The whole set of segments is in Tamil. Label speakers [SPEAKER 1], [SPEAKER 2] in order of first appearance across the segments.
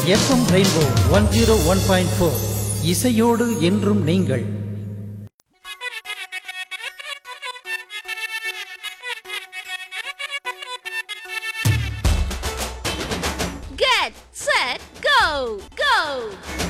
[SPEAKER 1] FM rainbow one zero one point four இசையோடு என்றும் நீங்கள்
[SPEAKER 2] Get set go go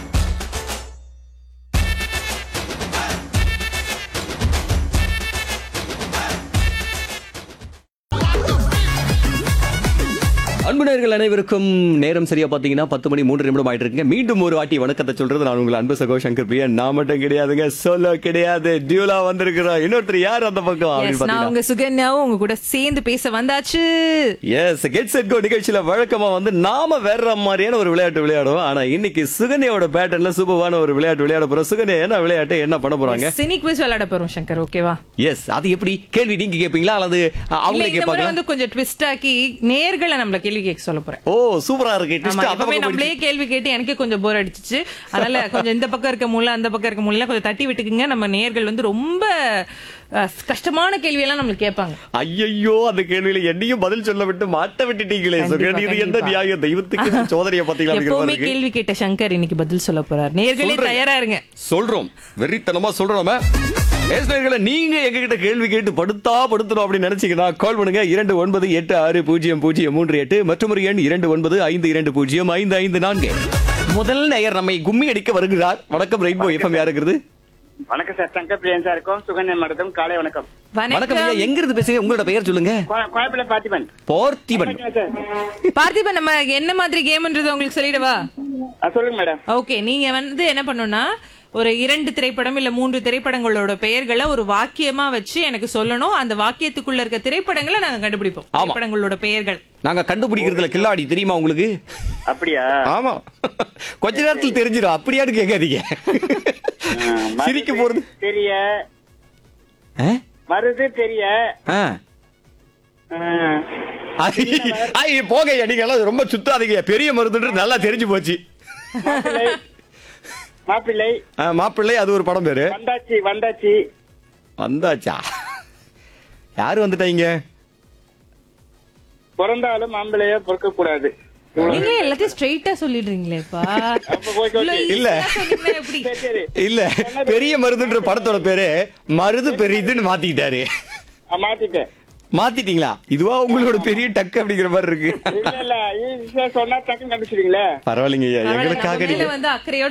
[SPEAKER 3] அன்பு நேயர்கள் அனைவருக்கும் நேரம் சரியா பாத்தீங்கன்னா பத்து மணி மூன்று நிமிடம் ஆயிட்டு இருக்குங்க மீண்டும் ஒரு வாட்டி வணக்கத்தை சொல்றது நான் உங்கள் அன்பு சகோ சங்கர் பிரியன் நான் மட்டும் கிடையாதுங்க சொல்ல கிடையாது டியூலா வந்திருக்கிறோம் இன்னொருத்தர் யார் அந்த பக்கம்
[SPEAKER 4] Yes,
[SPEAKER 3] அப்படின்னு
[SPEAKER 4] நான்
[SPEAKER 3] பாத்தீங்கன்னா
[SPEAKER 4] உங்க சுகன்யாவும் உங்க கூட சேர்ந்து பேச வந்தாச்சு
[SPEAKER 3] எஸ் கெட் செட் கோ நிகழ்ச்சியில வழக்கமா வந்து நாம வேற மாதிரியான ஒரு விளையாட்டு விளையாடுவோம் ஆனா இன்னைக்கு சுகன்யாவோட பேட்டர்ன்ல சூப்பரான ஒரு விளையாட்டு விளையாட போறோம் சுகன்யா என்ன விளையாட்டு என்ன பண்ண போறாங்க
[SPEAKER 4] சினி குவிஸ் விளையாட போறோம் சங்கர் ஓகேவா
[SPEAKER 3] எஸ் அது எப்படி கேள்வி நீங்க கேப்பீங்களா அல்லது
[SPEAKER 4] இல்ல
[SPEAKER 3] அவங்களே
[SPEAKER 4] இந்த முறை
[SPEAKER 3] கேட்பாங்க
[SPEAKER 4] வந்து கொஞ்சம் ட்விஸ்ட் ஆக்கி நேர்களை நம்மள கேள்வி கேட்க சொல்ல போறேன்
[SPEAKER 3] ஓ சூப்பரா இருக்கு
[SPEAKER 4] ஆமா
[SPEAKER 3] twist அந்த
[SPEAKER 4] எப்பவுமே
[SPEAKER 3] பக்கம்
[SPEAKER 4] நம்மளே கேள்வி கேட்டு எனக்கே கொஞ்சம் போர் அடிச்சிச்சு அதனால கொஞ்சம் இந்த பக்கம் இருக்க முள்ள அந்த பக்கம் இருக்க முள்ள கொஞ்சம் தட்டி விட்டுக்குங்க நம்ம நேர்கள் வந்து ரொம்ப அஹ், கஷ்டமான கேள்வி எல்லாம் நம்மளுக்கு கேட்பாங்க
[SPEAKER 3] ஐயோ அந்த கேள்வியில என்னையும் பதில் சொல்ல விட்டு மாட்ட விட்டுட்டீங்களே
[SPEAKER 4] கண்டிப்பா,
[SPEAKER 3] சுகன் இது எந்த
[SPEAKER 4] கண்டிப்பா.
[SPEAKER 3] நியாயம் தெய்வத்துக்கு சோதனையை பாத்தீங்களா அப்படிங்கிற
[SPEAKER 4] எப்பவுமே
[SPEAKER 3] மாதிரி இருக்கு.
[SPEAKER 4] கேள்வி கேட்ட சங்கர் இன்னைக்கு பதில் சொல்ல போறார் நேர்களே
[SPEAKER 3] சொல்றேன்.
[SPEAKER 4] தயாரா இருங்க
[SPEAKER 3] சொல்றோம் வெறித்தனமா சொல்றோம் நேசர்களே நீங்க எங்ககிட்ட கேள்வி கேட்டு படுத்தா படுத்தணும் அப்படின்னு நினைச்சீங்கன்னா கால் பண்ணுங்க இரண்டு ஒன்பது எட்டு ஆறு பூஜ்ஜியம் பூஜ்ஜியம் மூன்று எட்டு மற்றும் ஒரு எண் இரண்டு ஒன்பது ஐந்து இரண்டு பூஜ்ஜியம் ஐந்து ஐந்து நான்கு முதல் நேயர் நம்மை கும்மி அடிக்க வருகிறார் வணக்கம் ரெயின்போ எஃப்எம் யாருங்கிறது
[SPEAKER 5] வணக்கம் சார் சங்கர் பிரியன் சார் இருக்கும் சுகன்யன் மடத்தும் காலை வணக்கம்
[SPEAKER 3] வணக்கம் ஐயா எங்க இருந்து பேசுங்க உங்களோட பெயர் சொல்லுங்க
[SPEAKER 5] குழப்பில பாத்திபன்
[SPEAKER 3] பார்த்திபன்
[SPEAKER 5] சார்
[SPEAKER 4] பார்த்திபன் நம்ம என்ன மாதிரி கேம்ன்றது உங்களுக்கு சொல்லிடவா
[SPEAKER 5] ஆ, சொல்லுங்க மேடம்
[SPEAKER 4] ஓகே நீங்க வந்து என்ன பண்ணணும்னா ஒரு இரண்டு திரைப்படம் இல்ல மூன்று திரைப்படங்களோட பெயர்களை ஒரு வாக்கியமா வச்சு எனக்கு சொல்லணும் அந்த வாக்கியத்துக்குள்ள இருக்க திரைப்படங்களை நாங்க கண்டுபிடிப்போம்
[SPEAKER 3] ஆமா.
[SPEAKER 4] திரைப்படங்களோட பெயர்கள்
[SPEAKER 3] நாங்க கண்டுபிடிக்கிறதுல கில்லாடி தெரியுமா உங்களுக்கு
[SPEAKER 5] அப்படியா
[SPEAKER 3] ஆமா கொஞ்ச நேரத்தில் தெரிஞ்சிடும் அப்படியான்னு கேட்காதீங்க
[SPEAKER 5] ஆ, மருது
[SPEAKER 3] சிரிக்க போறது
[SPEAKER 5] தெரிய
[SPEAKER 3] ஆ?
[SPEAKER 5] மருது தெரிய
[SPEAKER 3] ஆ.
[SPEAKER 5] ஆ,
[SPEAKER 3] ஐ, ஐ, போங்க ஐயா, நீங்க எல்லாம் ரொம்ப சுத்தாதீங்க பெரிய மருந்துன்றது நல்லா தெரிஞ்சு போச்சு
[SPEAKER 5] மாப்பிள்ளை மாப்பிள்ளை
[SPEAKER 3] ஆ, மாப்பிள்ளை அது ஒரு படம் பேரு
[SPEAKER 5] வந்தாச்சி வந்தாச்சி
[SPEAKER 3] வந்தாச்சா யாரு வந்துட்டாங்க
[SPEAKER 5] பிறந்தாலும் மாம்பிள்ளைய பொறுக்க கூடாது
[SPEAKER 4] நீங்க எல்லாத்தையும் ஸ்ட்ரெயிட்டா சொல்லிடுறீங்களேப்பா
[SPEAKER 5] அப்ப ஓகே, ஓகே.
[SPEAKER 4] இவ்வளவு
[SPEAKER 3] இல்ல.
[SPEAKER 4] easy-ஆ சொன்னீங்கன்னா எப்படி
[SPEAKER 5] சரி, சரி
[SPEAKER 3] இல்ல பெரிய மருந்துன்ற படத்தோட பேரு மருது பெரியதுன்னு மாத்திக்கிட்டாரு
[SPEAKER 5] ஆ, மாத்திட்டேன்
[SPEAKER 3] மாத்திட்டீங்களா இதுவா உங்களோட பெரிய டக்கு அப்படிங்கிற மாதிரி இருக்கு
[SPEAKER 5] இல்ல இல்ல ஈஸியா சொன்னா டக்குன்னு கண்டுபிடிச்சிருங்களே
[SPEAKER 3] பரவாயில்லைங்க ஐயா
[SPEAKER 4] பரவாயில்ல,
[SPEAKER 3] எங்களுக்காக
[SPEAKER 4] நம்ம மேல
[SPEAKER 3] நீங்க
[SPEAKER 4] வந்து அக்கறையோட